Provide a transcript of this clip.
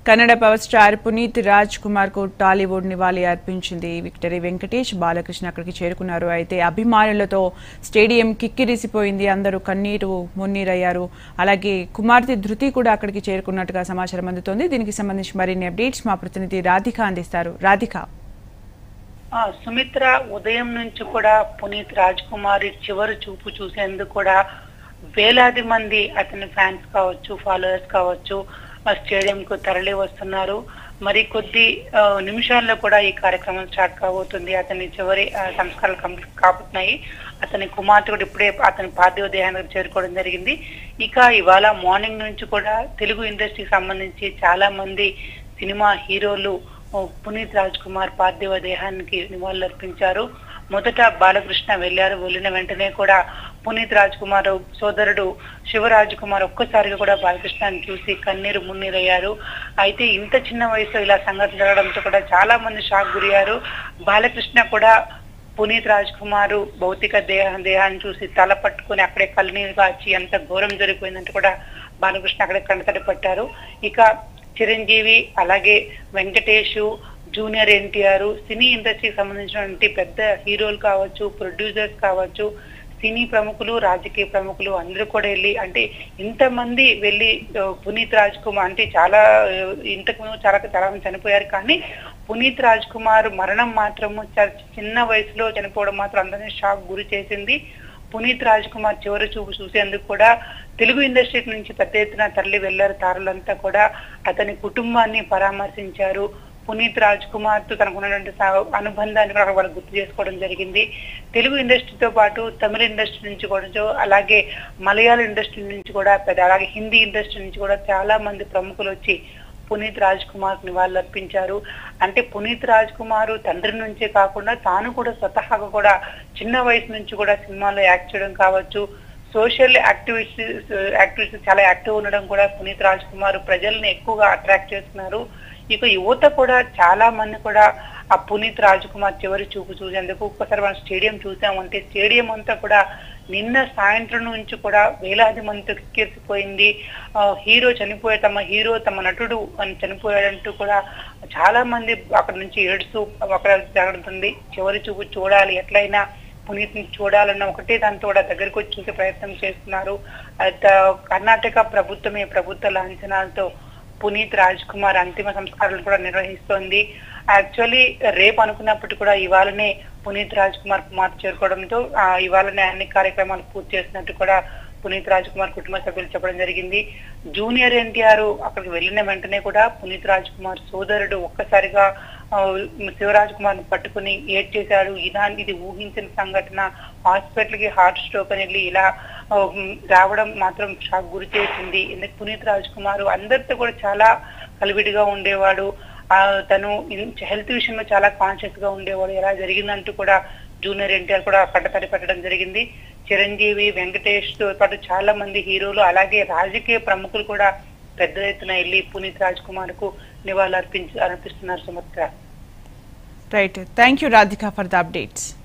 Kannada power star Puneeth Raj Kumar కు టాలీవుడ్ నివాళి అర్పించింది victory Venkatesh Balakrishna అక్కడికి చేరుకున్నారు అయితే అభిమానులతో స్టేడియం కిక్కిరిసిపోయింది అందరూ కన్నీరు మున్నీరయ్యారు అలాగే కుమార్తె ధృతి కూడా అక్కడికి చేరుకున్నట్టుగా సమాచారం అందుతోంది దీనికి సంబంధించి మరిన్ని అప్డేట్స్ మా ప్రతినిధి రాధిక అందిస్తారు రాధిక ఆ, సుమిత్ర ఉదయం నుంచి కూడా పునీత్ రాజ్ కుమార్ చివరి చూపు చూసేందుకు కూడా వేలాది మంది అతని ఫ్యాన్స్ కావచ్చు ఫాలోవర్స్ కావచ్చు ఆ స్టేడియం కు తరలి వస్తున్నారు మరి కొద్ది ఆ, నిమిషాల్లో కూడా ఈ కార్యక్రమం స్టార్ట్ కాబోతుంది అతని చివరి ఆ, సంస్కారాలు కంప్లీట్ కాబోతున్నాయి అతని కుమార్తె కూడా ఇప్పుడే అతని పార్థివ దేహానికి చేరుకోవడం జరిగింది ఇక ఇవాళ మార్నింగ్ నుంచి కూడా తెలుగు ఇండస్ట్రీకి సంబంధించి చాలా మంది సినిమా హీరోలు ఓ పునీత్ రాజ్ కుమార్ పార్థివ దేహానికి నివాళులర్పించారు మొదట బాలకృష్ణ వెళ్లారు వెళ్ళిన వెంటనే కూడా పునీత్ రాజ్ కుమార్ సోదరుడు శివరాజ్ కుమార్ ఒక్కసారిగా కూడా బాలకృష్ణని చూసి కన్నీరు మున్నీరయ్యారు అయితే ఇంత చిన్న వయసులో ఇలా సంఘటన జరగడంతో కూడా చాలా మంది షాక్ గురయ్యారు బాలకృష్ణ కూడా పునీత్ రాజ్ కుమార్ భౌతిక దేహ దేహాన్ని చూసి తల పట్టుకుని అక్కడే కళ్ళనీరు కాచి ఎంత ఘోరం జరిగిపోయిందంటే కూడా బాలకృష్ణ అక్కడే కంటతడి పట్టారు ఇక చిరంజీవి అలాగే వెంకటేష్ జూనియర్ ఎన్టీఆర్ సినీ ఇండస్ట్రీకి సంబంధించినటువంటి పెద్ద హీరోలు కావచ్చు ప్రొడ్యూసర్స్ కావచ్చు సినీ ప్రముఖులు రాజకీయ ప్రముఖులు అందరూ కూడా వెళ్ళి అంటే ఇంతమంది వెళ్ళి ఆ, పునీత్ రాజ్ కుమార్ అంటే చాలా ఆ, ఇంతకు ముందు చాలా చాలా మంది చనిపోయారు కానీ పునీత్ రాజ్ కుమార్ మరణం మాత్రము చాలా చిన్న వయసులో చనిపోవడం మాత్రం అందరినీ షాక్ గురి చేసింది పునీత్ రాజ్ కుమార్ చివరి చూపు చూసేందుకు కూడా తెలుగు ఇండస్ట్రీ నుంచి పెద్ద ఎత్తున తరలి వెళ్లారు తారులంతా కూడా అతని కుటుంబాన్ని పరామర్శించారు పునీత్ రాజ్ కుమార్ తో తనకు ఉన్నటువంటి సా- అనుబంధాన్ని కూడా అక్కడ వాళ్ళు గుర్తు చేసుకోవడం జరిగింది తెలుగు ఇండస్ట్రీతో పాటు తమిళ ఇండస్ట్రీ నుంచి కూడా అలాగే మలయాళ ఇండస్ట్రీ నుంచి కూడా పెద్ద అలాగే హిందీ ఇండస్ట్రీ నుంచి కూడా చాలా మంది ప్రముఖులు వచ్చి పునీత్ రాజ్ కుమార్ నివాళులు అర్పించారు అంటే పునీత్ రాజ్ కుమార్ తండ్రి నుంచే కాకుండా తాను కూడా స్వతహాగా కూడా చిన్న వయసు నుంచి కూడా సినిమాలో యాక్ట్ చేయడం కావచ్చు సోషల్ యాక్టివిటీస్ యాక్టివిటీస్ చాలా యాక్టివ్ ఉండడం కూడా పునీత్ రాజ్ కుమార్ ప్రజల్ని ఎక్కువగా అట్రాక్ట్ చేస్తున్నారు ఇక యువత కూడా చాలా మంది కూడా ఆ పునీత్ రాజ్ కుమార్ చివరి చూపు చూసేందుకు ఒక్కసారి మనం స్టేడియం చూసామంటే స్టేడియం అంతా కూడా నిన్న సాయంత్రం నుంచి కూడా వేలాది మందితో కిక్కిరిసిపోయింది ఆ, హీరో చనిపోయే తమ హీరో తమ నటుడు అని చనిపోయాడంటూ కూడా చాలా మంది అక్కడ నుంచి ఏడుస్తూ అక్కడ జరుగుతుంది చివరి చూపు చూడాలి ఎట్లయినా పునీత్ ని చూడాలన్న ఒకటే దాంతో కూడా దగ్గరికి వచ్చి చూసే ప్రయత్నం చేస్తున్నారు అత కర్ణాటక ప్రభుత్వమే ప్రభుత్వ లాంఛనాలతో పునీత్ రాజ్ కుమార్ అంతిమ సంస్కారాలు కూడా నిర్వహిస్తోంది యాక్చువల్లీ రేపు అనుకున్నప్పటికీ కూడా ఇవాళనే పునీత్ రాజ్ కుమార్ కుమార్ చేరుకోవడంతో ఆ, ఇవాళనే అన్ని కార్యక్రమాలు పూర్తి చేసినట్టు కూడా పునీత్ రాజ్ కుమార్ కుటుంబ సభ్యులు చెప్పడం జరిగింది జూనియర్ ఎన్టీఆర్ అక్కడికి వెళ్ళిన వెంటనే కూడా పునీత్ రాజ్ కుమార్ సోదరుడు ఒక్కసారిగా ఆ, శివరాజ్ కుమార్ ని పట్టుకుని ఏడ్ చేశాడు ఇలా ఇది ఊహించిన సంఘటన హాస్పిటల్ కి హార్ట్ స్ట్రోక్ అని వెళ్ళి ఇలా ఆ, ఉమ్, రావడం మాత్రం షాక్ గురి చేసింది ఎందుకు పునీత్ రాజ్ కుమార్ అందరితో కూడా చాలా కలివిడిగా ఉండేవాడు ఆ, తను హెల్త్ విషయంలో చాలా కాన్షియస్ గా ఉండేవాడు ఎలా జరిగిందంటూ కూడా జూనియర్ ఎన్టీఆర్ కూడా కట్టతడి పెట్టడం జరిగింది చిరంజీవి వెంకటేష్ తో పాటు చాలా మంది హీరోలు అలాగే రాజకీయ ప్రముఖులు కూడా పెద్ద ఎత్తున వెళ్ళి పునీత్ రాజ్ కుమార్ కు నివాళులు అర్పించి అర్పిస్తున్నారు Sumitra right thank you Radhika for the updates